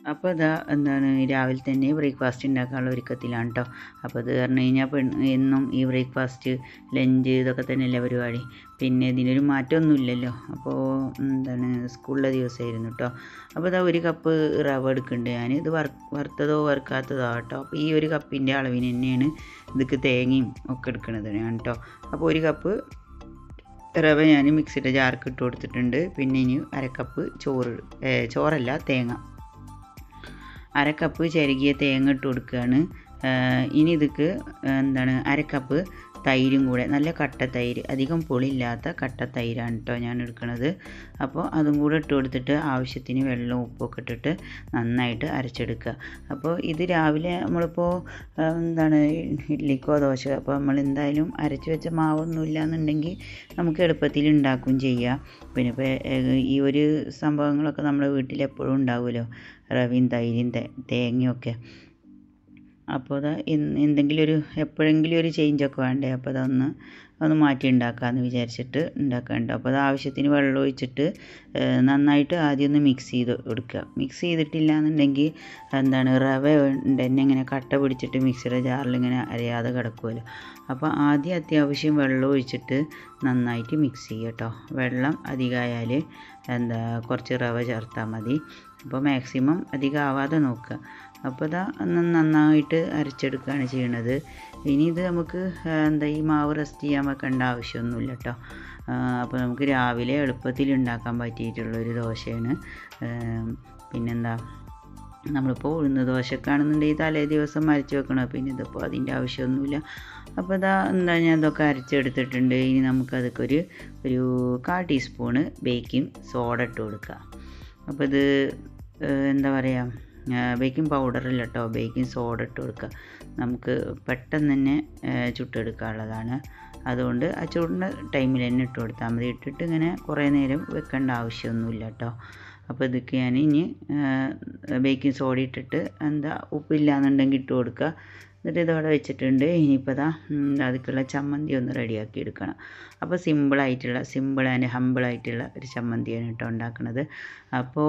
അപ്പോൾ ഇതാ എന്താണ് രാവിലെ തന്നെ ബ്രേക്ക്ഫാസ്റ്റ് ഉണ്ടാക്കാനുള്ള ഒരുക്കത്തിലാണ് കേട്ടോ അപ്പോൾ ഇത് പറഞ്ഞു കഴിഞ്ഞാൽ പെൺ എന്നും ഈ ബ്രേക്ക്ഫാസ്റ്റ് ലഞ്ച് ഇതൊക്കെ തന്നെയല്ലേ പരിപാടി പിന്നെ ഇതിനൊരു മാറ്റമൊന്നുമില്ലല്ലോ അപ്പോൾ എന്താണ് സ്കൂളിലെ ദിവസമായിരുന്നു കേട്ടോ അപ്പോൾ ഇതാ ഒരു കപ്പ് റവ എടുക്കുന്നുണ്ട് ഞാൻ ഇത് വർ വറുത്തതോ വറുക്കാത്തതോ കേട്ടോ അപ്പോൾ ഈ ഒരു കപ്പിൻ്റെ അളവിന് തന്നെയാണ് ഇതൊക്കെ തേങ്ങയും ഒക്കെ എടുക്കുന്നത് ഞാൻ കേട്ടോ അപ്പോൾ ഒരു കപ്പ് റവ ഞാൻ മിക്സിയുടെ ജാർക്ക് ഇട്ട് കൊടുത്തിട്ടുണ്ട് പിന്നെ ഇനി അരക്കപ്പ് ചോറ് ഏ, ചോറല്ല തേങ്ങ അരക്കപ്പ് ചെരുകിയ തേങ്ങ ഇട്ട് കൊടുക്കുകയാണ് ഏഹ് ഇനി ഇതൊക്കെ എന്താണ് അരക്കപ്പ് തൈരും കൂടെ നല്ല കട്ട തൈര് അധികം പുളിയില്ലാത്ത കട്ട തൈരാണ് കേട്ടോ ഞാൻ എടുക്കുന്നത് അപ്പോൾ അതും കൂടെ ഇട്ട് കൊടുത്തിട്ട് ആവശ്യത്തിന് വെള്ളവും ഉപ്പൊക്കെ ഇട്ടിട്ട് നന്നായിട്ട് അരച്ചെടുക്കുക അപ്പോൾ ഇത് രാവിലെ നമ്മളിപ്പോൾ ഏഹ് എന്താണ് ഇഡ്ലിക്കോ ദോശ അപ്പോൾ നമ്മൾ എന്തായാലും അരച്ച് വെച്ച മാവൊന്നുമില്ല എന്നുണ്ടെങ്കിൽ നമുക്ക് എളുപ്പത്തിൽ ഉണ്ടാക്കുകയും ചെയ്യാം പിന്നെ ഇപ്പോൾ ഏഹ് ഈ ഒരു സംഭവങ്ങളൊക്കെ നമ്മുടെ വീട്ടിൽ എപ്പോഴും ഉണ്ടാവുമല്ലോ റവയും തൈരും തേ തേങ്ങയൊക്കെ അപ്പോൾ അത് എന്തെങ്കിലും ഒരു എപ്പോഴെങ്കിലും ഒരു ചേഞ്ചൊക്കെ വേണ്ടേ അപ്പോൾ അതൊന്ന് ഒന്ന് മാറ്റി ഉണ്ടാക്കാമെന്ന് വിചാരിച്ചിട്ട് ഉണ്ടാക്കാനുണ്ട് അപ്പോൾ അത് ആവശ്യത്തിന് വെള്ളം ഒഴിച്ചിട്ട് ഏഹ് നന്നായിട്ട് ആദ്യം ഒന്ന് മിക്സ് ചെയ്ത് കൊടുക്കുക മിക്സ് ചെയ്തിട്ടില്ല എന്നുണ്ടെങ്കിൽ എന്താണ് റവ ഉണ്ട് തന്നെ ഇങ്ങനെ കട്ട പിടിച്ചിട്ട് മിക്സിയുടെ ജാറിൽ ഇങ്ങനെ അരയാതെ കിടക്കുമല്ലോ അപ്പോൾ ആദ്യം അത്യാവശ്യം വെള്ളം ഒഴിച്ചിട്ട് നന്നായിട്ട് മിക്സ് ചെയ്യുക കേട്ടോ വെള്ളം അധികമായാൽ എന്താ കുറച്ച് റവ ചേർത്താൽ മതി അപ്പോൾ മാക്സിമം അധികം ആവാതെ നോക്കുക അപ്പോൾ ഇതാ ഒന്ന് നന്നായിട്ട് അരച്ചെടുക്കുകയാണ് ചെയ്യണത് ഇനി ഇത് നമുക്ക് ആ, എന്താ ഈ മാവ് റെസ്റ്റ് ചെയ്യാൻ വെക്കേണ്ട ആവശ്യമൊന്നുമില്ല കേട്ടോ അപ്പോൾ നമുക്ക് രാവിലെ എളുപ്പത്തിൽ ഉണ്ടാക്കാൻ പറ്റിയിട്ടുള്ളൊരു ദോശയാണ് ഏം, പിന്നെന്താ നമ്മളിപ്പോൾ ഉഴുന്ന് ദോശക്കാണെന്നുണ്ടെങ്കിൽ തലേ ദിവസം അരച്ച് വെക്കണം പിന്നെ ഇതിപ്പോൾ അതിൻ്റെ ആവശ്യമൊന്നുമില്ല അപ്പോൾ ഇതാ എന്താ ഞാൻ ഇതൊക്കെ അരച്ചെടുത്തിട്ടുണ്ട് ഇനി നമുക്കതൊക്കെ ഒരു ഒരു കാ ടീസ്പൂണ് ബേക്കിംഗ് സോഡ ഇട്ട് കൊടുക്കുക അപ്പോൾ ഇത് ഏഹ്, എന്താ പറയുക ബേക്കിംഗ് പൗഡർ അല്ല കേട്ടോ ബേക്കിംഗ് സോഡ ഇട്ട് കൊടുക്കുക നമുക്ക് പെട്ടെന്ന് തന്നെ ഏഹ്, ചുട്ടെടുക്കാനുള്ളതാണ് അതുകൊണ്ട് ആ ചൂടിൻ്റെ ടൈമിൽ തന്നെ ഇട്ട് കൊടുത്താൽ മതി ഇട്ടിട്ട് ഇങ്ങനെ കുറേ നേരം വെക്കേണ്ട ആവശ്യമൊന്നുമില്ല കേട്ടോ അപ്പോൾ ഇതൊക്കെ ഞാൻ ഇനി ബേക്കിംഗ് സോഡ ഇട്ടിട്ട് എന്താ ഉപ്പില്ലാന്നുണ്ടെങ്കിൽ ഇട്ട് കൊടുക്കുക എന്നിട്ട് ഇതവിടെ വെച്ചിട്ടുണ്ട് ഇനിയിപ്പോൾ ഇതാ അതുക്കുള്ള ചമ്മന്തി ഒന്ന് റെഡിയാക്കി എടുക്കണം അപ്പോൾ സിമ്പിളായിട്ടുള്ള സിമ്പിൾ ആൻഡ് ഹമ്പിളായിട്ടുള്ള ഒരു ചമ്മന്തിയാണ് കേട്ടോ ഉണ്ടാക്കുന്നത് അപ്പോൾ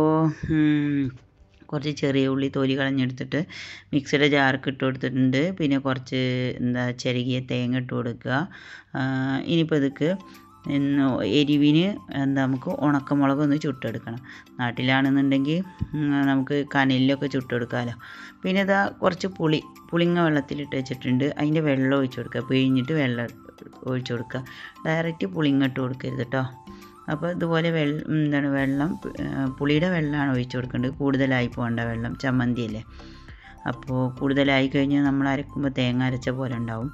ഉം, കുറച്ച് ചെറിയ ഉള്ളി തൊലി കളഞ്ഞെടുത്തിട്ട് മിക്സിയുടെ ജാർക്ക് ഇട്ട് കൊടുത്തിട്ടുണ്ട് പിന്നെ കുറച്ച് എന്താ ചെറുകിയ തേങ്ങ ഇട്ട് കൊടുക്കുക ആ, ഇനിയിപ്പോൾ ഇതൊക്കെ ഇന്ന് എരിവിന് എന്താ നമുക്ക് ഉണക്കമുളക് ഒന്ന് ചുട്ടെടുക്കണം നാട്ടിലാണെന്നുണ്ടെങ്കിൽ ഉം, നമുക്ക് കനലിലൊക്കെ ചുട്ടെടുക്കാമല്ലോ പിന്നെ ഇതാ കുറച്ച് പുളി പുളിങ്ങ വെള്ളത്തിലിട്ട് വെച്ചിട്ടുണ്ട് അതിൻ്റെ വെള്ളം ഒഴിച്ച് കൊടുക്കുക പിഴിഞ്ഞിട്ട് വെള്ളം ഒഴിച്ച് കൊടുക്കുക ഡയറക്റ്റ് പുളിങ്ങ ഇട്ട് കൊടുക്കരുത് കേട്ടോ അപ്പോൾ ഇതുപോലെ വെള്ളം എന്താണ് വെള്ളം ആ, പുളിയുടെ വെള്ളമാണ് ഒഴിച്ച് കൊടുക്കേണ്ടത് കൂടുതലായി പോകേണ്ട വെള്ളം ചമ്മന്തിയല്ലേ അപ്പോൾ കൂടുതലായി കഴിഞ്ഞാൽ നമ്മൾ അരക്കുമ്പോൾ തേങ്ങ അരച്ച പോലെ ഉണ്ടാവും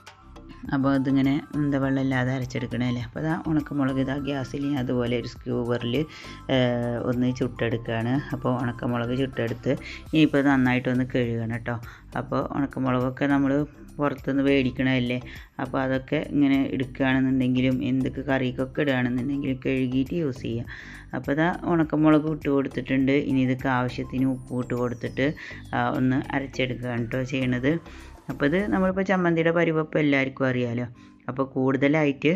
അപ്പോൾ ഇതിങ്ങനെ എന്താ വെള്ളമില്ലാതെ അരച്ചെടുക്കണല്ലേ അപ്പോൾ അതാ ഉണക്കമുളക് ഇതാ ഗ്യാസിൽ ഞാൻ അതുപോലെ ഒരു സ്ക്യൂവറിൽ ഒന്ന് ചുട്ടെടുക്കുകയാണ് അപ്പോൾ ഉണക്കമുളക് ചുട്ടെടുത്ത് ഇനിയിപ്പോൾ ഇത് നന്നായിട്ടൊന്ന് കഴുകണം കേട്ടോ അപ്പോൾ ഉണക്കമുളകൊക്കെ നമ്മൾ പുറത്തുനിന്ന് മേടിക്കണമല്ലേ അപ്പോൾ അതൊക്കെ ഇങ്ങനെ എടുക്കുകയാണെന്നുണ്ടെങ്കിലും എന്തൊക്കെ കറിക്കൊക്കെ ഇടുകയാണെന്നുണ്ടെങ്കിലും കഴുകിയിട്ട് യൂസ് ചെയ്യുക അപ്പോൾ ഇതാ ഉണക്കമുളക് ഇട്ട് കൊടുത്തിട്ടുണ്ട് ഇനി ഇതൊക്കെ ആവശ്യത്തിന് ഉപ്പ് ഇട്ട് കൊടുത്തിട്ട് ആ, ഒന്ന് അരച്ചെടുക്കുകയാണ് കേട്ടോ ചെയ്യണത് അപ്പോൾ ഇത് നമ്മളിപ്പോൾ ചമ്മന്തിയുടെ പരിവപ്പ് എല്ലാവർക്കും അറിയാമല്ലോ അപ്പോൾ കൂടുതലായിട്ട്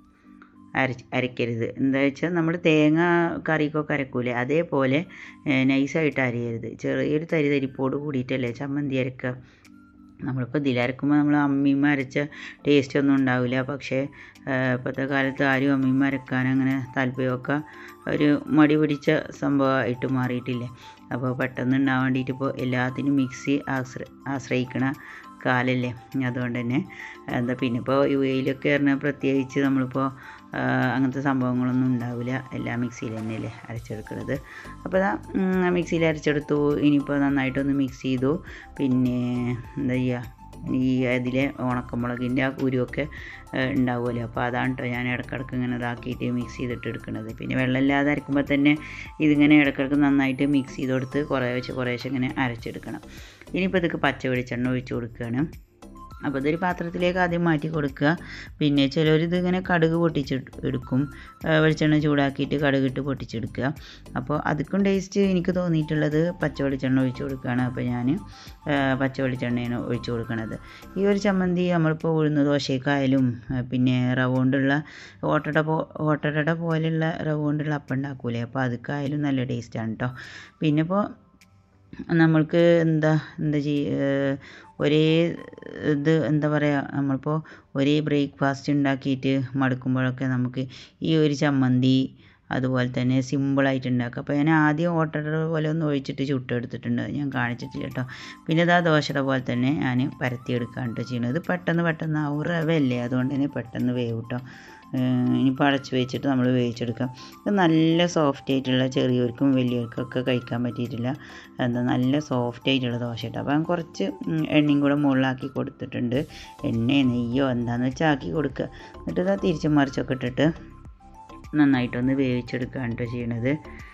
അര അരയ്ക്കരുത് എന്താ വെച്ചാൽ നമ്മൾ തേങ്ങ കറിക്കൊക്കെ അരക്കൂലേ അതേപോലെ നൈസായിട്ട് അരയരുത് ചെറിയൊരു തരി തരിപ്പോട് കൂടിയിട്ടല്ലേ ചമ്മന്തി അരക്കുക നമ്മളിപ്പോൾ ഇതിലരക്കുമ്പോൾ നമ്മൾ അമ്മിമ്മ അരച്ച ടേസ്റ്റ് ഒന്നും ഉണ്ടാവില്ല പക്ഷേ ആ, ഇപ്പോഴത്തെ കാലത്ത് ആരും അമ്മിമ്മ അരക്കാൻ അങ്ങനെ താല്പര്യമൊക്കെ ഒരു മടി പിടിച്ച സംഭവമായിട്ട് മാറിയിട്ടില്ലേ അപ്പോൾ പെട്ടെന്ന് ഉണ്ടാവാൻ വേണ്ടിയിട്ട് ഇപ്പോൾ എല്ലാത്തിനും മിക്സി ആശ്ര ആശ്രയിക്കണ കാലല്ലേ അതുകൊണ്ട് തന്നെ എന്താ പിന്നെ ഇപ്പോൾ യു എയിലൊക്കെ പറഞ്ഞാൽ പ്രത്യേകിച്ച് നമ്മളിപ്പോൾ ആ, അങ്ങനത്തെ സംഭവങ്ങളൊന്നും ഉണ്ടാവില്ല എല്ലാം മിക്സിയിൽ തന്നെയല്ലേ അരച്ചെടുക്കുന്നത് അപ്പോൾ ഇതാ ഉം, മിക്സിയിൽ അരച്ചെടുത്തു ഇനിയിപ്പോൾ നന്നായിട്ടൊന്ന് മിക്സ് ചെയ്തു പിന്നെ എന്താ ചെയ്യുക ഈ അതിലെ ഉണക്കമുളകിൻ്റെ ആ കുരുവൊക്കെ ഏഹ്, ഉണ്ടാവുമല്ലോ അപ്പോൾ അതാണ് കേട്ടോ ഞാൻ ഇടക്കിടക്ക് ഇങ്ങനെ ഇതാക്കിയിട്ട് മിക്സ് ചെയ്തിട്ട് എടുക്കുന്നത് പിന്നെ വെള്ളമില്ലാതെ അരക്കുമ്പോൾ തന്നെ ഇതിങ്ങനെ ഇടക്കിടക്ക് നന്നായിട്ട് മിക്സ് ചെയ്ത് കൊടുത്ത് കുറേശ്ശെ കുറേശ്ശെ ഇങ്ങനെ അരച്ചെടുക്കണം ഇനിയിപ്പോൾ ഇതൊക്കെ പച്ച വെളിച്ചെണ്ണ ഒഴിച്ച് കൊടുക്കുകയാണ് അപ്പോൾ ഇതൊരു പാത്രത്തിലേക്ക് ആദ്യം മാറ്റി കൊടുക്കുക പിന്നെ ചിലർ ഇതിങ്ങനെ കടുക് പൊട്ടിച്ച് എടുക്കും ആ, വെളിച്ചെണ്ണ ചൂടാക്കിയിട്ട് കടുകിട്ട് പൊട്ടിച്ചെടുക്കുക അപ്പോൾ അതുക്കും ടേസ്റ്റ് എനിക്ക് തോന്നിയിട്ടുള്ളത് പച്ച വെളിച്ചെണ്ണ ഒഴിച്ച് കൊടുക്കുകയാണ് അപ്പോൾ ഞാൻ പച്ച വെളിച്ചെണ്ണയാണ് ഒഴിച്ച് കൊടുക്കുന്നത് ഈ ഒരു ചമ്മന്തി നമ്മളിപ്പോൾ ഉഴുന്ന് ദോശക്കായാലും ആ, പിന്നെ റവ കൊണ്ടുള്ള ഓട്ടട പോ ഓട്ടട പോലെയുള്ള റവ കൊണ്ടുള്ള അപ്പം ഉണ്ടാക്കൂലേ അപ്പോൾ അതൊക്കെയായാലും നല്ല ടേസ്റ്റാണ് കേട്ടോ പിന്നെ ഇപ്പോൾ നമ്മൾക്ക് എന്താ എന്താ ചെയ്യുക ഒരേ ഇത് എന്താ പറയുക നമ്മളിപ്പോൾ ഒരേ ബ്രേക്ക്ഫാസ്റ്റ് ഉണ്ടാക്കിയിട്ട് മടുക്കുമ്പോഴൊക്കെ നമുക്ക് ഈ ഒരു ചമ്മന്തി അതുപോലെ തന്നെ സിമ്പിളായിട്ട് ഉണ്ടാക്കുക അപ്പോൾ ഞാൻ ആദ്യം ഓട്ടട പോലെ ഒന്ന് ഒഴിച്ചിട്ട് ചുട്ടെടുത്തിട്ടുണ്ട് ഞാൻ കാണിച്ചിട്ടില്ല കേട്ടോ പിന്നെ ഇതാ ദോശയുടെ പോലെ തന്നെ ഞാൻ പരത്തിയെടുക്കുകയാണ് കേട്ടോ ചെയ്യുന്നത് പെട്ടെന്ന് പെട്ടെന്ന് ആവും റവയല്ലേ അതുകൊണ്ട് തന്നെ പെട്ടെന്ന് വേവും കേട്ടോ ഇനിയിപ്പോൾ അടച്ച് വെച്ചിട്ട് നമ്മൾ വേവിച്ചെടുക്കാം ഇത് നല്ല സോഫ്റ്റ് ആയിട്ടുള്ള ചെറിയവർക്കും വലിയവർക്കും ഒക്കെ കഴിക്കാൻ പറ്റിയിട്ടില്ല എന്താ നല്ല സോഫ്റ്റ് ആയിട്ടുള്ള ദോശ കേട്ടോ അപ്പോൾ ഞാൻ കുറച്ച് എണ്ണയും കൂടെ മുകളിലാക്കി കൊടുത്തിട്ടുണ്ട് എണ്ണയോ നെയ്യോ എന്താണെന്ന് വെച്ചാൽ ആക്കി കൊടുക്കുക എന്നിട്ട് ഇതാ തിരിച്ചും മറിച്ചൊക്കെ ഇട്ടിട്ട് നന്നായിട്ടൊന്ന് വേവിച്ചെടുക്കുകയാണ് കേട്ടോ ചെയ്യണത്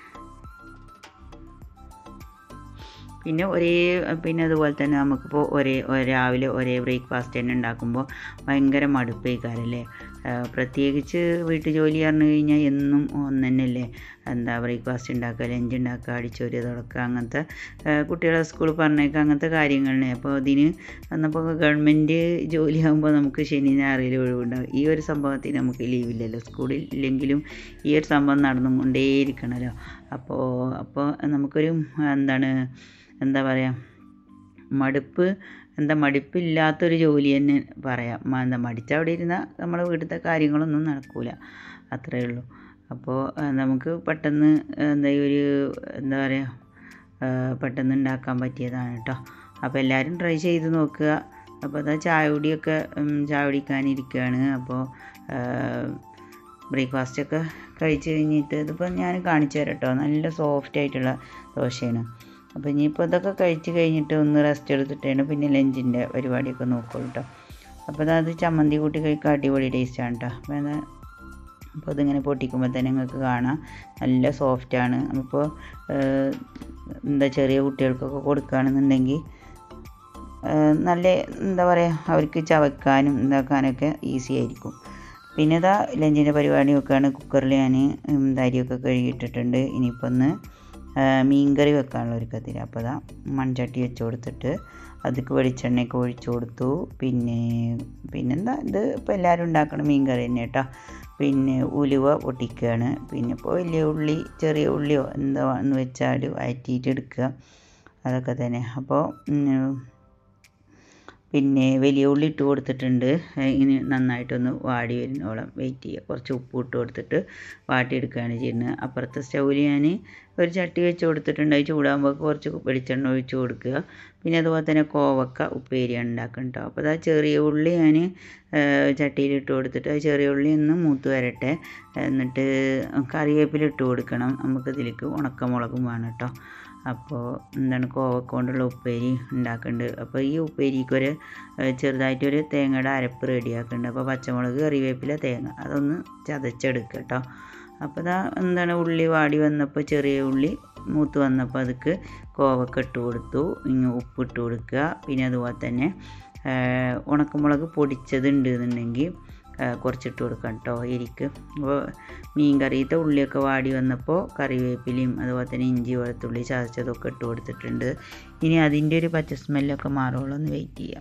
പിന്നെ ഒരേ പിന്നെ അതുപോലെ തന്നെ നമുക്കിപ്പോൾ ഒരേ രാവിലെ ഒരേ ബ്രേക്ക്ഫാസ്റ്റ് തന്നെ ഉണ്ടാക്കുമ്പോൾ ഭയങ്കര മടുപ്പേക്കാരല്ലേ പ്രത്യേകിച്ച് വീട്ടു ജോലി പറഞ്ഞു കഴിഞ്ഞാൽ എന്നും ഒന്ന് തന്നെയല്ലേ എന്താ ബ്രേക്ക്ഫാസ്റ്റ് ഉണ്ടാക്കുക ലഞ്ച് ഉണ്ടാക്കുക അടിച്ചോരി തുടക്കുക അങ്ങനത്തെ കുട്ടികളെ സ്കൂളിൽ പറഞ്ഞേക്കുക അങ്ങനത്തെ കാര്യങ്ങളാണ് അപ്പോൾ ഇതിന് വന്നപ്പോൾ ഗവൺമെൻറ് ജോലിയാകുമ്പോൾ നമുക്ക് ശനി ഞായറിൽ ഒഴിവുണ്ടാവും ഈ ഒരു സംഭവത്തിന് നമുക്ക് ലീവില്ലല്ലോ സ്കൂളിൽ ഇല്ലെങ്കിലും ഈ ഒരു സംഭവം നടന്നുകൊണ്ടേയിരിക്കണമല്ലോ അപ്പോൾ അപ്പോൾ നമുക്കൊരു എന്താണ് എന്താ പറയുക മടുപ്പ് എന്താ മടുപ്പില്ലാത്തൊരു ജോലി തന്നെ പറയാം എന്താ മടിച്ച അവിടെ ഇരുന്നാൽ നമ്മുടെ വീട്ടിലത്തെ കാര്യങ്ങളൊന്നും നടക്കില്ല അത്രയേ ഉള്ളൂ അപ്പോൾ നമുക്ക് പെട്ടെന്ന് എന്താ ഒരു എന്താ പറയുക പെട്ടെന്ന് ഉണ്ടാക്കാൻ പറ്റിയതാണ് കേട്ടോ അപ്പോൾ എല്ലാവരും ട്രൈ ചെയ്ത് നോക്കുക അപ്പോൾ അതാ ചായ കുടിയൊക്കെ ചായ കുടിക്കാനിരിക്കുകയാണ് അപ്പോൾ ബ്രേക്ക്ഫാസ്റ്റൊക്കെ കഴിച്ച് കഴിഞ്ഞിട്ട് ഇതിപ്പോൾ ഞാൻ കാണിച്ചു തരാം കേട്ടോ നല്ല സോഫ്റ്റ് ആയിട്ടുള്ള ദോശയാണ് അപ്പോൾ ഇനിയിപ്പോൾ ഇതൊക്കെ കഴിച്ച് കഴിഞ്ഞിട്ട് ഒന്ന് റെസ്റ്റ് എടുത്തിട്ടാണ് പിന്നെ ലഞ്ചിൻ്റെ പരിപാടിയൊക്കെ നോക്കുള്ളൂ കേട്ടോ അപ്പോൾ അത് ചമ്മന്തി കൂട്ടി കഴിക്കാൻ അടിപൊളി ടേസ്റ്റാണ് കേട്ടോ അപ്പോൾ അത് അപ്പോൾ അതിങ്ങനെ പൊട്ടിക്കുമ്പോൾ തന്നെ നിങ്ങൾക്ക് കാണാം നല്ല സോഫ്റ്റാണ് അപ്പോൾ എന്താ ചെറിയ കുട്ടികൾക്കൊക്കെ കൊടുക്കുകയാണെന്നുണ്ടെങ്കിൽ നല്ല എന്താ പറയുക അവർക്ക് ചവയ്ക്കാനും ഇതാക്കാനൊക്കെ ഈസി ആയിരിക്കും പിന്നെ ഇതാ ലഞ്ചിൻ്റെ പരിപാടി വെക്കുകയാണ് കുക്കറിൽ ഞാൻ അരിയൊക്കെ കഴുകിയിട്ടിട്ടുണ്ട് ഇനിയിപ്പോൾ ഒന്ന് മീൻകറി വെക്കാനുള്ള ഒരു കത്തിരി അപ്പോൾ അതാ മൺചട്ടി വെച്ച് കൊടുത്തിട്ട് അതിക്ക് വെളിച്ചെണ്ണയൊക്കെ ഒഴിച്ചു കൊടുത്തു പിന്നെ പിന്നെന്താ ഇത് ഇപ്പോൾ എല്ലാവരും ഉണ്ടാക്കണം മീൻകറി തന്നെ കേട്ടോ പിന്നെ ഉലുവ പൊട്ടിക്കുകയാണ് പിന്നെ ഇപ്പോൾ വലിയ ഉള്ളി ചെറിയ ഉള്ളിയോ എന്താ എന്ന് വെച്ചാൽ വഴറ്റിയിട്ട് എടുക്കുക അതൊക്കെ തന്നെ അപ്പോൾ പിന്നെ വലിയ ഉള്ളി ഇട്ട് കൊടുത്തിട്ടുണ്ട് ഇനി നന്നായിട്ടൊന്ന് വാടി വരുന്നോളം വെയിറ്റ് ചെയ്യുക കുറച്ച് ഉപ്പ് ഇട്ട് കൊടുത്തിട്ട് വാട്ടിയെടുക്കുകയാണ് ചെയ്യുന്നത് അപ്പുറത്തെ സ്റ്റൗവിൽ ഞാൻ ഒരു ചട്ടി വെച്ച് കൊടുത്തിട്ടുണ്ട് അത് ചൂടാകുമ്പോൾ കുറച്ച് വെളിച്ചെണ്ണ ഒഴിച്ച് കൊടുക്കുക പിന്നെ അതുപോലെ തന്നെ കോവക്ക ഉപ്പേരിയാണ് ഉണ്ടാക്കണം കേട്ടോ അപ്പോൾ അത് ചെറിയ ഉള്ളി ഞാൻ ചട്ടിയിൽ ഇട്ട് കൊടുത്തിട്ട് അത് ചെറിയ ഉള്ളി ഒന്ന് മൂത്ത് വരട്ടെ എന്നിട്ട് കറിവേപ്പില ഇട്ട് കൊടുക്കണം നമുക്കിതിലേക്ക് ഉണക്കമുളകും വേണം കേട്ടോ അപ്പോൾ എന്താണ് കോവക്ക കൊണ്ടുള്ള ഉപ്പേരി ഉണ്ടാക്കുന്നുണ്ട് അപ്പോൾ ഈ ഉപ്പേരിക്കൊരു ചെറുതായിട്ടൊരു തേങ്ങയുടെ അരപ്പ് റെഡിയാക്കുന്നുണ്ട് അപ്പോൾ പച്ചമുളക് കറിവേപ്പില തേങ്ങ അതൊന്ന് ചതച്ചെടുക്കുക കേട്ടോ അപ്പോൾ ഇതാ എന്താണ് ഉള്ളി വാടി വന്നപ്പോൾ ചെറിയ ഉള്ളി മൂത്ത് വന്നപ്പോൾ അതിക്ക് കോവക്ക ഇട്ട് കൊടുത്തു ഇങ്ങനെ ഉപ്പിട്ട് കൊടുക്കുക പിന്നെ അതുപോലെ തന്നെ ഉണക്കമുളക് പൊടിച്ചതുണ്ട് എന്നുണ്ടെങ്കിൽ കുറച്ചിട്ട് കൊടുക്കാം കേട്ടോ എരിക്ക് അപ്പോൾ മീൻ കറിയത്തെ ഉള്ളിയൊക്കെ വാടി വന്നപ്പോൾ കറിവേപ്പിലയും അതുപോലെ തന്നെ ഇഞ്ചി വെളുത്തുള്ളി ചതച്ചതൊക്കെ ഇട്ട് കൊടുത്തിട്ടുണ്ട് ഇനി അതിൻ്റെ ഒരു പച്ച സ്മെല്ലൊക്കെ മാറുള്ളൂ ഒന്ന് വെയിറ്റ് ചെയ്യാം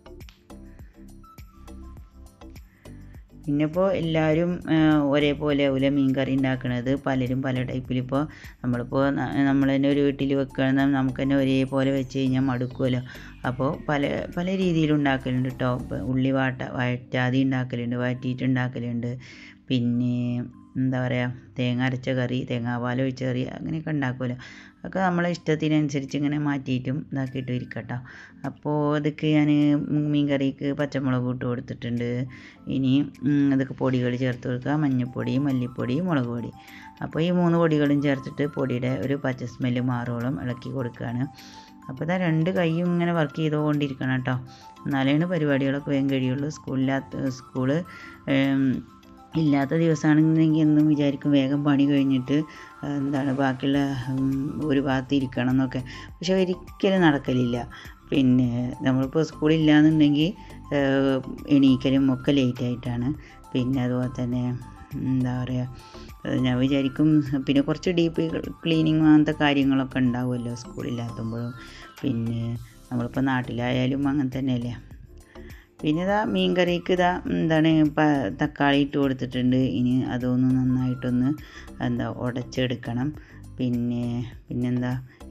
പിന്നെ ഇപ്പോൾ എല്ലാവരും ഒരേപോലെ ആവില്ല മീൻ കറി ഉണ്ടാക്കുന്നത് പലരും പല ടൈപ്പിൽ ഇപ്പോൾ നമ്മളിപ്പോൾ നമ്മൾ തന്നെ ഒരു വീട്ടിൽ വെക്കുകയാണെങ്കിൽ നമുക്ക് തന്നെ ഒരേപോലെ വെച്ച് കഴിഞ്ഞാൽ മടുക്കുമല്ലോ അപ്പോൾ പല പല രീതിയിൽ ഉണ്ടാക്കലുണ്ട് കേട്ടോ ഉള്ളി വാട്ട വഴറ്റാതെ ഉണ്ടാക്കലുണ്ട് വഴറ്റിയിട്ട് ഉണ്ടാക്കലുണ്ട് പിന്നെ എന്താ പറയുക തേങ്ങ അരച്ച കറി തേങ്ങാപ്പാൽ ഒഴിച്ച കറി അങ്ങനെയൊക്കെ ഉണ്ടാക്കുമല്ലോ അതൊക്കെ നമ്മളെ ഇഷ്ടത്തിനനുസരിച്ച് ഇങ്ങനെ മാറ്റിയിട്ടും ഇതാക്കിയിട്ടും ഇരിക്കട്ടോ അപ്പോൾ അതൊക്കെ ഞാൻ മീൻ കറിക്ക് പച്ചമുളക് ഇട്ട് കൊടുത്തിട്ടുണ്ട് ഇനി അതൊക്കെ പൊടികൾ ചേർത്ത് കൊടുക്കുക മഞ്ഞൾപ്പൊടി മല്ലിപ്പൊടി മുളക് പൊടി അപ്പോൾ ഈ മൂന്ന് പൊടികളും ചേർത്തിട്ട് പൊടിയുടെ ഒരു പച്ച സ്മെല്ല് മാറോളം ഇളക്കി കൊടുക്കുകയാണ് അപ്പോൾ ഇതാ രണ്ട് കൈയും ഇങ്ങനെ വർക്ക് ചെയ്തുകൊണ്ടിരിക്കണം കേട്ടോ എന്നാലാണ് പരിപാടികളൊക്കെ വേഗം കഴിയുള്ളൂ സ്കൂളില്ലാത്ത സ്കൂള് ഇല്ലാത്ത ദിവസമാണെന്നുണ്ടെങ്കിൽ എന്നും വിചാരിക്കും വേഗം പണി കഴിഞ്ഞിട്ട് എന്താണ് ബാക്കിയുള്ള ഒരു ഭാഗത്ത് ഇരിക്കണം എന്നൊക്കെ പക്ഷെ ഒരിക്കലും നടക്കലില്ല പിന്നെ നമ്മളിപ്പോൾ സ്കൂളില്ലാന്നുണ്ടെങ്കിൽ എണീക്കലും ഒക്കെ ലേറ്റായിട്ടാണ് പിന്നെ അതുപോലെ തന്നെ എന്താ പറയുക ഞാൻ വിചാരിക്കും പിന്നെ കുറച്ച് ഡീപ്പ് ക്ലീനിങ് അങ്ങനത്തെ കാര്യങ്ങളൊക്കെ ഉണ്ടാവുമല്ലോ സ്കൂളില്ലാത്തുമ്പോഴും പിന്നെ നമ്മളിപ്പോൾ നാട്ടിലായാലും അങ്ങനെ തന്നെയല്ലേ പിന്നെ ഇതാ മീൻ കറിക്ക് ഇതാ എന്താണ് തക്കാളി ഇട്ട് കൊടുത്തിട്ടുണ്ട് ഇനി അതൊന്ന് നന്നായിട്ടൊന്ന് എന്താ ഉടച്ചെടുക്കണം പിന്നെ പിന്നെന്താ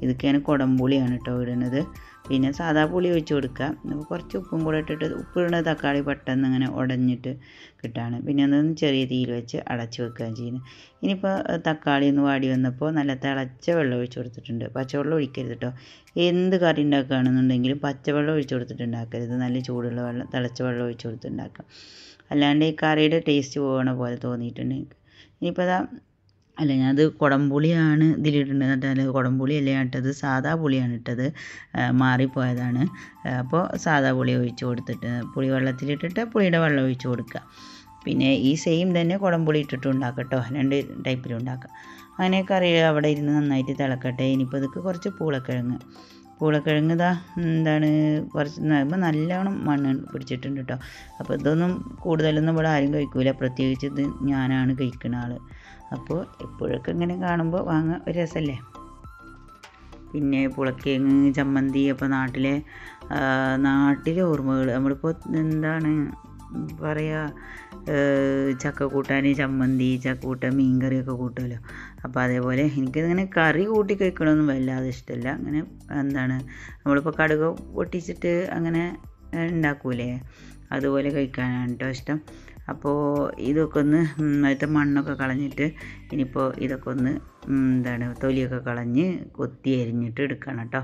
ഇതൊക്കെ ഞാൻ കുടംപുളിയാണ് കേട്ടോ ഇടുന്നത് പിന്നെ സാദാ പുളി ഒഴിച്ച് കൊടുക്കുക അപ്പോൾ കുറച്ച് ഉപ്പും കൂടെ ഇട്ടിട്ട് ഉപ്പിടുന്ന തക്കാളി പെട്ടെന്ന് ഇങ്ങനെ ഉടഞ്ഞിട്ട് കിട്ടാണ് പിന്നെ അതൊന്ന് ചെറിയ തീയിൽ വെച്ച് അടച്ച് വെക്കുകയും ചെയ്യുന്നത് ഇനിയിപ്പോൾ തക്കാളി ഒന്ന് വാടി വന്നപ്പോൾ നല്ല തിളച്ച വെള്ളം ഒഴിച്ച് കൊടുത്തിട്ടുണ്ട് പച്ചവെള്ളം ഒഴിക്കരുത് കേട്ടോ എന്ത് കറി ഉണ്ടാക്കുകയാണെന്നുണ്ടെങ്കിലും പച്ചവെള്ളം ഒഴിച്ച് കൊടുത്തിട്ട് ഉണ്ടാക്കരുത് നല്ല ചൂടുള്ള വെള്ളം തിളച്ച വെള്ളം ഒഴിച്ച് കൊടുത്ത് ഉണ്ടാക്കുക അല്ലാണ്ട് ഈ കറിയുടെ ടേസ്റ്റ് പോകണ പോലെ തോന്നിയിട്ടുണ്ട് എനിക്ക് ഇനിയിപ്പോൾ അതാ അല്ല ഞാനത് കുടംപുളിയാണ് ഇതിലിടുന്നത് എന്നിട്ട് കുടംപുളി അല്ല ഞാൻ ഇട്ടത് സാദാ പുളിയാണ് ഇട്ടത് മാറിപ്പോയതാണ് അപ്പോൾ സാദാ പുളി ഒഴിച്ച് കൊടുത്തിട്ട് പുളി വെള്ളത്തിലിട്ടിട്ട് പുളിയുടെ വെള്ളം ഒഴിച്ച് കൊടുക്കുക പിന്നെ ഈ സെയിം തന്നെ കുടംപുളി ഇട്ടിട്ട് ഉണ്ടാക്കട്ടോ രണ്ട് ടൈപ്പിലും ഉണ്ടാക്കാം അങ്ങനെ കറി അവിടെ ഇരുന്ന് നന്നായിട്ട് തിളക്കട്ടെ ഇനിയിപ്പോൾ ഇതൊക്കെ കുറച്ച് പൂളക്കിഴങ്ങ് പൂളക്കിഴങ്ങ് ഇതാ എന്താണ് കുറച്ച് ഇപ്പോൾ നല്ലോണം മണ്ണ് പിടിച്ചിട്ടുണ്ട് കേട്ടോ അപ്പോൾ ഇതൊന്നും കൂടുതലൊന്നും ഇവിടെ ആരും കഴിക്കൂല പ്രത്യേകിച്ച് ഇത് ഞാനാണ് കഴിക്കുന്ന ആൾ അപ്പോൾ എപ്പോഴൊക്കെ ഇങ്ങനെ കാണുമ്പോൾ വാങ്ങാൻ ഒരു രസമല്ലേ പിന്നെ പുളക്കിഴങ്ങ് ചമ്മന്തി അപ്പോൾ നാട്ടിലെ നാട്ടിലെ ഓർമ്മകൾ നമ്മളിപ്പോൾ എന്താണ് പറയുക ചക്ക കൂട്ടാൻ ചമ്മന്തി ചക്ക കൂട്ടാൻ മീൻ കറിയൊക്കെ കൂട്ടുമല്ലോ അപ്പോൾ അതേപോലെ എനിക്കിങ്ങനെ കറി കൂട്ടി കഴിക്കണമെന്നും വല്ലാതെ ഇഷ്ടമല്ല അങ്ങനെ എന്താണ് നമ്മളിപ്പോൾ കടുക് പൊട്ടിച്ചിട്ട് അങ്ങനെ ഉണ്ടാക്കൂലേ അതുപോലെ കഴിക്കാനാണ് കേട്ടോ ഇഷ്ടം അപ്പോൾ ഇതൊക്കെ ഒന്ന് അതിലത്തെ മണ്ണൊക്കെ കളഞ്ഞിട്ട് ഇനിയിപ്പോൾ ഇതൊക്കെ ഒന്ന് എന്താണ് തൊലിയൊക്കെ കളഞ്ഞ് കൊത്തി അരിഞ്ഞിട്ട് എടുക്കണം കേട്ടോ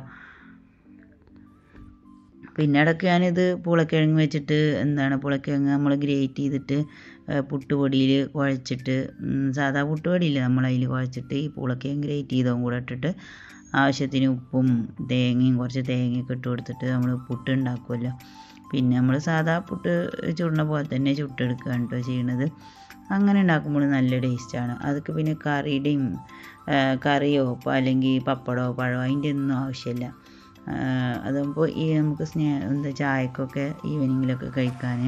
പിന്നെ ഇടയ്ക്ക് ഞാനിത് പുളക്കിഴങ്ങ് വെച്ചിട്ട് എന്താണ് പുളക്കിഴങ്ങ് നമ്മൾ ഗ്രേറ്റ് ചെയ്തിട്ട് പുട്ടുപൊടിയിൽ കുഴച്ചിട്ട് സാധാ പുട്ടുപൊടിയില്ലേ നമ്മളതിൽ കുഴച്ചിട്ട് ഈ പുളക്കിഴങ്ങ് ഗ്രേറ്റ് ചെയ്തതും കൂടെ ഇട്ടിട്ട് ആവശ്യത്തിന് ഉപ്പും തേങ്ങയും കുറച്ച് തേങ്ങയൊക്കെ ഇട്ട് കൊടുത്തിട്ട് നമ്മൾ പുട്ട് ഉണ്ടാക്കുമല്ലോ പിന്നെ നമ്മൾ സാധാ പുട്ട് ചുടുന്ന പോലെ തന്നെ ചുട്ടെടുക്കുകയാണ് കേട്ടോ ചെയ്യണത് അങ്ങനെ ഉണ്ടാക്കുമ്പോൾ നല്ല ടേസ്റ്റാണ് അതൊക്കെ പിന്നെ കറിയുടെയും കറിയോ അല്ലെങ്കിൽ പപ്പടമോ പഴമോ അതിൻ്റെ ഒന്നും ആവശ്യമില്ല അതാകുമ്പോൾ ഈ നമുക്ക് സ്നേ എന്താ ചായക്കൊക്കെ ഈവനിങ്ങിലൊക്കെ കഴിക്കാൻ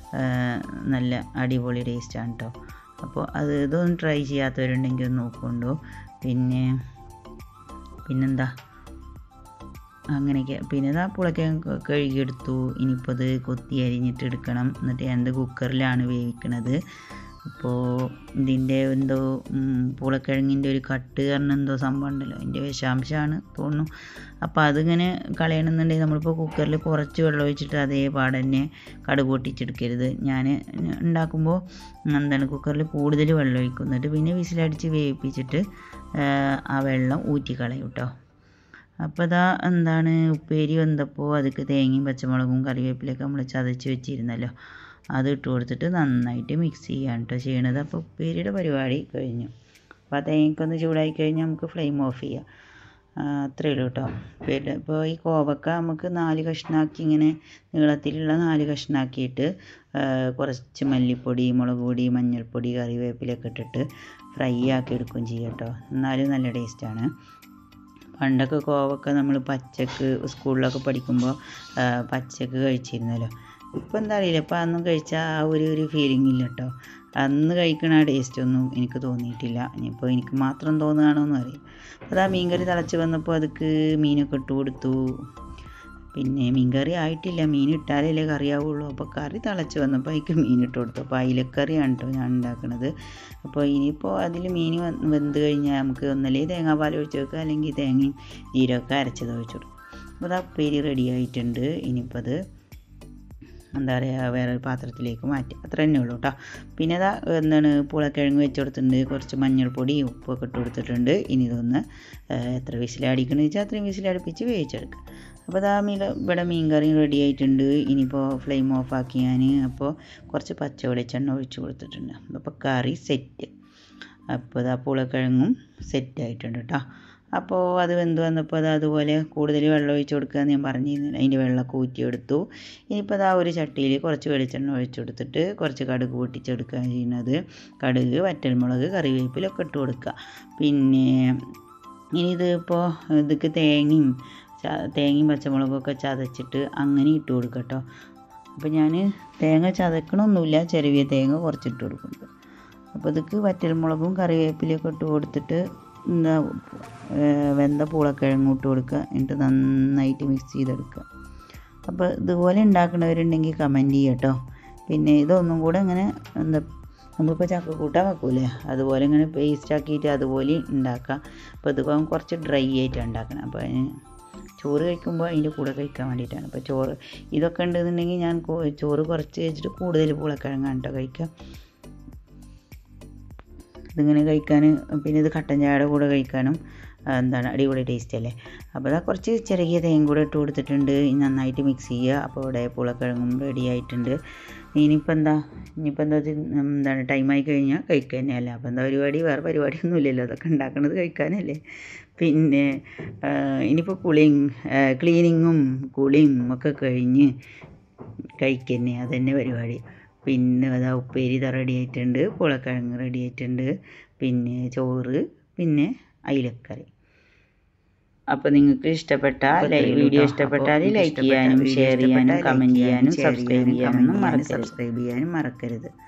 നല്ല അടിപൊളി ടേസ്റ്റാണ് കേട്ടോ അപ്പോൾ അത് ഇതൊന്നും ട്രൈ ചെയ്യാത്തവരുണ്ടെങ്കിൽ ഒന്ന് നോക്കൊണ്ടു പിന്നെ പിന്നെന്താ അങ്ങനെയൊക്കെ പിന്നെ ഇതാ പുളക്കിഴങ്ങ് കഴുകിയെടുത്തു ഇനിയിപ്പോൾ അത് കൊത്തി അരിഞ്ഞിട്ട് എടുക്കണം എന്നിട്ട് എന്ത് കുക്കറിലാണ് വേവിക്കണത് അപ്പോൾ ഇതിൻ്റെ എന്തോ പൂളക്കിഴങ്ങിൻ്റെ ഒരു കട്ട് കാരണം എന്തോ സംഭവം ഉണ്ടല്ലോ അതിൻ്റെ വിഷാംശമാണ് തോന്നുന്നു അപ്പോൾ അതിങ്ങനെ കളയണമെന്നുണ്ടെങ്കിൽ നമ്മളിപ്പോൾ കുക്കറിൽ കുറച്ച് വെള്ളം ഒഴിച്ചിട്ട് അതേ പാടെ തന്നെ കടുക് പൊട്ടിച്ചെടുക്കരുത് ഞാൻ ഉണ്ടാക്കുമ്പോൾ എന്താണ് കുക്കറിൽ കൂടുതൽ വെള്ളം ഒഴിക്കും എന്നിട്ട് പിന്നെ വിസിലടിച്ച് വേവിപ്പിച്ചിട്ട് ആ വെള്ളം ഊറ്റിക്കളയും കേട്ടോ അപ്പോൾ ഇതാ എന്താണ് ഉപ്പേരി വന്നപ്പോൾ അതിക്ക് തേങ്ങയും പച്ചമുളകും കറിവേപ്പിലൊക്കെ നമ്മൾ ചതച്ച് വെച്ചിരുന്നല്ലോ അത് ഇട്ട് കൊടുത്തിട്ട് നന്നായിട്ട് മിക്സ് ചെയ്യാണ് കേട്ടോ ചെയ്യണത് അപ്പോൾ ഉപ്പേരിയുടെ പരിപാടി കഴിഞ്ഞു അപ്പോൾ ആ തേങ്ങയ്ക്കൊന്ന് ചൂടായി കഴിഞ്ഞാൽ നമുക്ക് ഫ്ലെയിം ഓഫ് ചെയ്യാം അത്രയേ ഉള്ളൂ കേട്ടോ പിന്നെ ഇപ്പോൾ ഈ കോവക്ക നമുക്ക് നാല് കഷ്ണാക്കി ഇങ്ങനെ നീളത്തിലുള്ള നാല് കഷ്ണാക്കിയിട്ട് കുറച്ച് മല്ലിപ്പൊടി മുളക് പൊടി മഞ്ഞൾപ്പൊടി കറിവേപ്പിലൊക്കെ ഇട്ടിട്ട് ഫ്രൈ ആക്കി എടുക്കുകയും ചെയ്യാം കേട്ടോ എന്നാലും നല്ല ടേസ്റ്റാണ് പണ്ടൊക്കെ കോവക്ക നമ്മൾ പച്ചക്ക് സ്കൂളിലൊക്കെ പഠിക്കുമ്പോൾ പച്ചക്ക് കഴിച്ചിരുന്നല്ലോ ഇപ്പം എന്താ അറിയില്ല ഇപ്പം അന്നും കഴിച്ചാൽ ആ ഒരു ഒരു ഫീലിംഗ് ഇല്ല കേട്ടോ അന്ന് കഴിക്കണ ആ ടേസ്റ്റ് ഒന്നും എനിക്ക് തോന്നിയിട്ടില്ല ഇനിയിപ്പോൾ എനിക്ക് മാത്രം തോന്നുകയാണോന്നും അറിയില്ല അപ്പോൾ ആ മീൻകറി തിളച്ച് വന്നപ്പോൾ അതിക്ക് മീനൊക്കെ ഇട്ട് കൊടുത്തു പിന്നെ മീൻകറി ആയിട്ടില്ല മീൻ ഇട്ടാലല്ലേ കറിയാവുള്ളൂ അപ്പോൾ കറി തിളച്ച് വന്നപ്പോൾ അതിക്ക് മീൻ ഇട്ട് കൊടുത്തു അപ്പോൾ അയിലക്കറിയാണ് കേട്ടോ ഞാൻ ഉണ്ടാക്കുന്നത് അപ്പോൾ ഇനിയിപ്പോൾ അതിൽ മീൻ വെന്ത് കഴിഞ്ഞാൽ നമുക്ക് ഒന്നല്ലേ തേങ്ങാപ്പാൽ ഒഴിച്ച് വെക്കുക അല്ലെങ്കിൽ തേങ്ങയും ജീരകമൊക്കെ അരച്ചത് ഒഴിച്ച് കൊടുക്കും അപ്പോൾ അത് ഉപ്പേരി റെഡി ആയിട്ടുണ്ട് ഇനിയിപ്പോൾ അത് എന്താ പറയുക വേറെ ഒരു പാത്രത്തിലേക്ക് മാറ്റി അത്ര തന്നെ ഉള്ളൂ കേട്ടോ പിന്നെ അതാ എന്താണ് പൂളക്കിഴങ്ങ് വെച്ച് കൊടുത്തിട്ടുണ്ട് കുറച്ച് മഞ്ഞൾപ്പൊടി ഉപ്പൊക്കെ ഇട്ട് കൊടുത്തിട്ടുണ്ട് ഇനി ഇതൊന്ന് എത്ര വിസിലടിക്കണമെന്ന് വെച്ചാൽ അത്രയും വിസിലടുപ്പിച്ച് വേവിച്ചെടുക്കുക അപ്പോൾ അതാ മീൻ ഇവിടെ മീൻ കറി റെഡി ആയിട്ടുണ്ട് ഇനിയിപ്പോൾ ഫ്ലെയിം ഓഫ് ആക്കി ഞാൻ അപ്പോൾ കുറച്ച് പച്ച വെളിച്ചെണ്ണ ഒഴിച്ച് കൊടുത്തിട്ടുണ്ട് അപ്പോൾ കറി സെറ്റ് അപ്പോൾ ഇതാ പൂളക്കിഴങ്ങും സെറ്റ് ആയിട്ടുണ്ട് കേട്ടോ അപ്പോൾ അത് വെന്ത് വന്നപ്പോൾ അത് അതുപോലെ കൂടുതൽ വെള്ളം ഒഴിച്ച് കൊടുക്കുക എന്ന് ഞാൻ പറഞ്ഞിരുന്നില്ല അതിൻ്റെ വെള്ളമൊക്കെ ഊറ്റിയെടുത്തു ഇനിയിപ്പോൾ അത് ആ ഒരു ചട്ടിയിൽ കുറച്ച് വെളിച്ചെണ്ണ ഒഴിച്ച് കൊടുത്തിട്ട് കുറച്ച് കടുക് പൊട്ടിച്ചെടുക്കുക ചെയ്യുന്നത് കടുക് വറ്റൽമുളക് കറിവേപ്പിലൊക്കെ ഇട്ട് കൊടുക്കുക പിന്നെ ഇനി ഇത് ഇപ്പോൾ ഇതൊക്കെ തേങ്ങയും തേങ്ങയും പച്ചമുളകൊക്കെ ചതച്ചിട്ട് അങ്ങനെ ഇട്ട് കൊടുക്കുക കേട്ടോ അപ്പോൾ ഞാൻ തേങ്ങ ചതക്കണമൊന്നുമില്ല ചെറിയ തേങ്ങ കുറച്ചിട്ട് കൊടുക്കുന്നുണ്ട് അപ്പോൾ ഇതൊക്കെ വറ്റൽമുളകും കറിവേപ്പിലൊക്കെ ഇട്ട് കൊടുത്തിട്ട് എന്താ വെന്ത പൂളക്കിഴങ്ങ് ഇട്ട് കൊടുക്കുക എന്നിട്ട് നന്നായിട്ട് മിക്സ് ചെയ്തെടുക്കുക അപ്പോൾ ഇതുപോലെ ഉണ്ടാക്കുന്നവരുണ്ടെങ്കിൽ കമൻറ്റ് ചെയ്യുക കേട്ടോ പിന്നെ ഇതൊന്നും കൂടെ ഇങ്ങനെ എന്താ നമ്മളിപ്പോൾ ചക്ക കൂട്ടാൻ വെക്കൂലേ അതുപോലെ ഇങ്ങനെ പേസ്റ്റ് ആക്കിയിട്ട് അതുപോലെ ഉണ്ടാക്കാം അപ്പോൾ ഇത് കുറച്ച് ഡ്രൈ ആയിട്ട് ഉണ്ടാക്കണം അപ്പോൾ അതിന് ചോറ് കഴിക്കുമ്പോൾ അതിൻ്റെ കൂടെ കഴിക്കാൻ വേണ്ടിയിട്ടാണ് അപ്പോൾ ചോറ് ഇതൊക്കെ ഉണ്ടെന്നുണ്ടെങ്കിൽ ഞാൻ കോ- ചോറ് കുറച്ച് വെച്ചിട്ട് കൂടുതൽ പൂളക്കിഴങ്ങാണ് കേട്ടോ കഴിക്കുക ഇതിങ്ങനെ കഴിക്കാൻ പിന്നെ ഇത് കട്ടൻ ചായയുടെ കൂടെ കഴിക്കാനും ആ, എന്താണ് അടിപൊളി ടേസ്റ്റ് അല്ലേ അപ്പോൾ അതാ കുറച്ച് ചെറിയ തേങ്ങ കൂടെ ഇട്ട് കൊടുത്തിട്ടുണ്ട് ഇനി നന്നായിട്ട് മിക്സ് ചെയ്യുക അപ്പോൾ ഇവിടെ പൂളക്കിഴങ്ങും റെഡി ആയിട്ടുണ്ട് ഇനിയിപ്പോൾ എന്താ ഇനിയിപ്പോൾ എന്താ വെച്ചാൽ എന്താണ് ടൈമായി കഴിഞ്ഞാൽ കഴിക്കുക തന്നെയല്ലേ അപ്പോൾ എന്താ പരിപാടി വേറെ പരിപാടിയൊന്നും ഇല്ലല്ലോ അതൊക്കെ ഉണ്ടാക്കണത് കഴിക്കാനല്ലേ പിന്നെ ആ, ഇനിയിപ്പോൾ കുളിയും ക്ലീനിങ്ങും കുളിയും ഒക്കെ കഴിഞ്ഞ് കഴിക്കന്നെ അതന്നെ പരിപാടി പിന്നെ അതാ ഉപ്പേരി ഇതാ റെഡി ആയിട്ടുണ്ട് പുളക്കിഴങ്ങ് റെഡി ആയിട്ടുണ്ട് പിന്നെ ചോറ് പിന്നെ അയിലക്കറി അപ്പോൾ നിങ്ങൾക്ക് ഇഷ്ടപ്പെട്ട വീഡിയോ ഇഷ്ടപ്പെട്ടാൽ ലൈക്ക് ചെയ്യാനും ഷെയർ ചെയ്യാനും കമൻറ്റ് ചെയ്യാനും സബ്സ്ക്രൈബ് ചെയ്യാനും മറക്കരുത് സബ്സ്ക്രൈബ് ചെയ്യാനും മറക്കരുത്